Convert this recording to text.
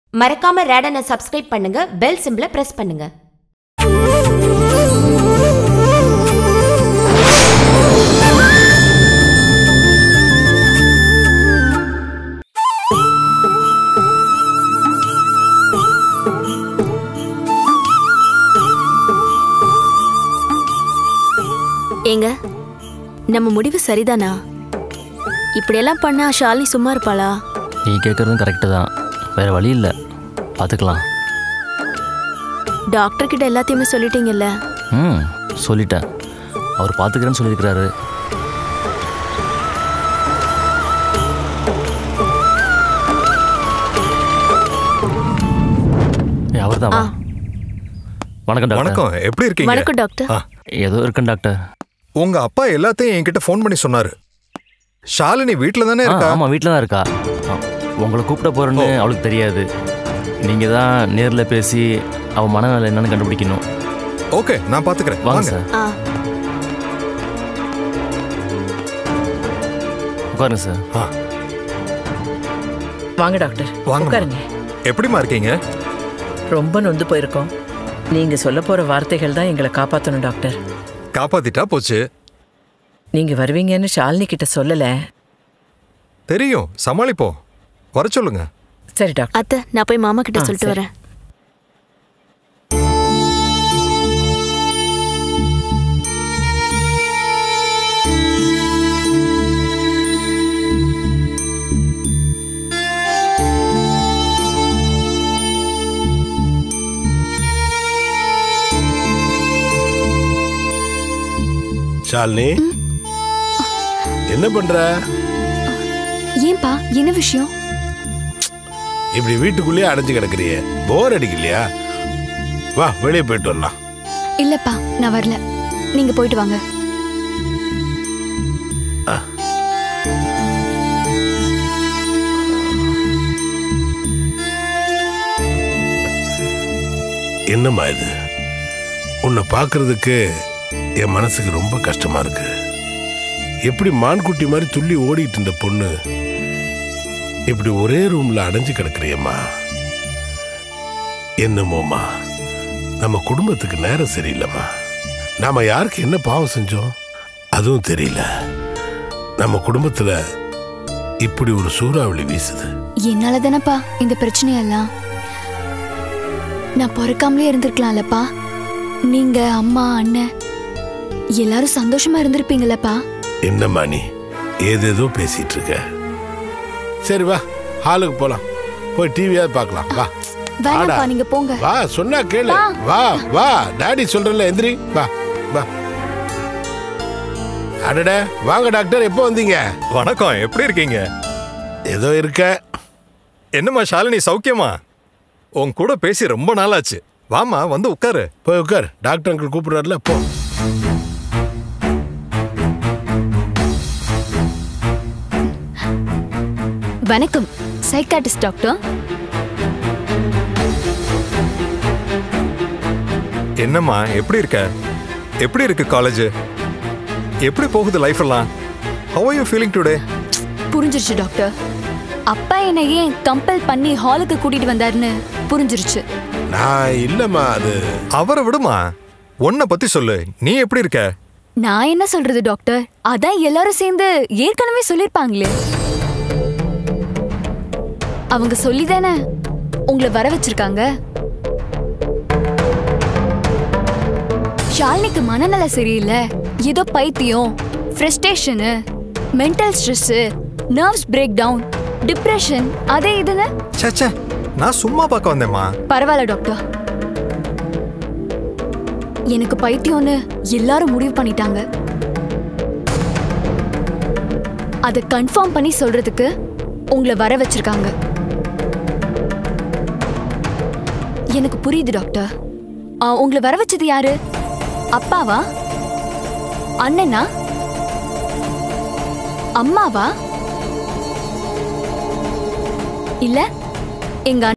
மறக்காம ரேடனை சப்ஸ்கிரைப் பண்ணுங்க பெல் சிம்பிளை பிரஸ் பண்ணுங்க ஏங்க நம்ம முடிவு சரிதானா இப்படியெல்லாம் பண்ணா ஷாலினி சும்மா இருப்பாளா நீ கேட்குறதும் கரெக்டு தான் வேறு வழி இல்லை பார்த்துக்கலாம் டாக்டர் கிட்ட எல்லாத்தையுமே சொல்லிட்டீங்கல்ல ம் சொல்லிட்டேன் அவர் பார்த்துக்கிறேன்னு சொல்லியிருக்கிறாரு அவர் தான் வணக்கம் டாக்டர் வணக்கம் எப்படி இருக்கீங்க வணக்கம் டாக்டர் ஆ, ஏதோ இருக்கேன் டாக்டர் உங்க அப்பா எல்லாத்தையும் என்கிட்ட ஃபோன் பண்ணி சொன்னாரு ஷாலினி வீட்ல தானே ஆ இருக்கா ஆமாம் வீட்டில் தான் இருக்கா ஆ, உங்களை கூப்பிட போகிறேன்னு அவளுக்கு தெரியாது நீங்கள் தான் நேரில் பேசி அவள் மனநிலை என்னன்னு கண்டுபிடிக்கணும் ஓகே நான் பாத்துக்கிறேன் வாங்க வாங்க சார் ஆ உட்காருங்க சார் ஆ, வாங்க டாக்டர் வாங்கம்மா. உட்காருங்க எப்படிம்மா இருக்கீங்க ரொம்ப நொந்து போயிருக்கோம் நீங்க சொல்ல போற வார்த்தைகள் தான் எங்களை காப்பாத்தணும் டாக்டர் காப்பாத்திட்டா போச்சு நீங்க வருவீங்கன்னு ஷாலினி கிட்ட சொல்லல தெரியும் சமாளிப்போம் வர சொல்லுங்க சரி டாக்டர் அத்தை நான் போய் மாமா கிட்ட ஆ, சொல்லிட்டு சரி. வரேன் ஷாலினி என்ன பண்ற ஏன்பா என்ன விஷயம் இப்படி வீட்டுக்குள்ளேயே அடைஞ்சு கிடக்குறியே போர் அடிக்கலையா வா வெளியே போயிட்டு வரலாம் இல்லப்பா நான் வரல நீங்க போயிட்டு வாங்க என்னம்மா இது உன்னை பார்க்கறதுக்கு என் மனசுக்கு ரொம்ப கஷ்டமா இருக்கு எப்படி மான்குட்டி மாதிரி துள்ளி ஓடிட்டு இருந்த பொண்ணு இப்படி ஒரே ரூம்ல அடைஞ்சு கிடக்குறியம்மா என்னமோம்மா நம்ம குடும்பத்துக்கு நேரம் சரியில்லைம்மா நாம யாருக்கு என்ன பாவம் செஞ்சோம் அதுவும் தெரியல நம்ம குடும்பத்துல இப்படி ஒரு சூறாவளி வீசுது என்னால தானப்பா இந்த பிரச்சனையெல்லாம் நான் பிறக்காமலே இருந்திருக்கலாம்லப்பா நீங்க அம்மா அண்ணன் எல்லாரும் சந்தோஷமா இருந்திருப்பீங்களப்பா என்னம்மா நீ ஏதேதோ பேசிட்டு இருக்க சரி வா ஹாலுக்கு போலாம் போய் டிவியாவது பார்க்கலாம் வா வேணாப்பா வாடா. நீங்க போங்க வா சொன்னா கேளு வா. வா வா டாடி சொல்றல எந்திரி வா வா அடட வாங்க டாக்டர் எப்போ வந்தீங்க வணக்கம் எப்படி இருக்கீங்க ஏதோ இருக்க என்னம்மா ஷாலினி சௌக்கியமா உன் கூட பேசி ரொம்ப நாளாச்சு வாமா வந்து உட்காரு போய் உட்கார் டாக்டர் அங்கிள் கூப்பிடுறாருல போ வணக்கம் சைக்காட்டிஸ்ட் டாக்டர் என்னம்மா எப்படி இருக்க எப்படி இருக்கு காலேஜ் எப்படி போகுது லைஃப் எல்லாம் how are you feeling today புரிஞ்சிருச்சு டாக்டர் அப்பா என்னை ஏன் கம்பல் பண்ணி ஹாலுக்கு கூட்டிட்டு வந்தாருன்னு புரிஞ்சிருச்சு நான் இல்லம்மா அது அவரை விடுமா உன்னை பத்தி சொல்லு நீ எப்படி இருக்க நான் என்ன சொல்றது டாக்டர் அதான் எல்லாரும் சேர்ந்து ஏற்கனவே சொல்லிருப்பாங்களே அவங்க சொல்லிதானே உங்களை வர வச்சிருக்காங்க ஷாலினிக்கு மனநல சரியில்லை ஏதோ பைத்தியம் ஃப்ரஸ்ட்ரேஷனு mental stress nerves break down depression அதே இதுன்னு ச்சே ச்சே நான் சும்மா பார்க்க வந்தேம்மா பரவாயில்ல டாக்டர் எனக்கு பைத்தியம்னு எல்லாரும் முடிவு பண்ணிட்டாங்க அதை கன்ஃபார்ம் பண்ணி சொல்றதுக்கு உங்களை வர வச்சிருக்காங்க எனக்கு புரியுது டாக்டர் ஆ, உங்களை வர வச்சது யாரு அப்பாவா அண்ணனா அம்மாவா இல்ல எங்க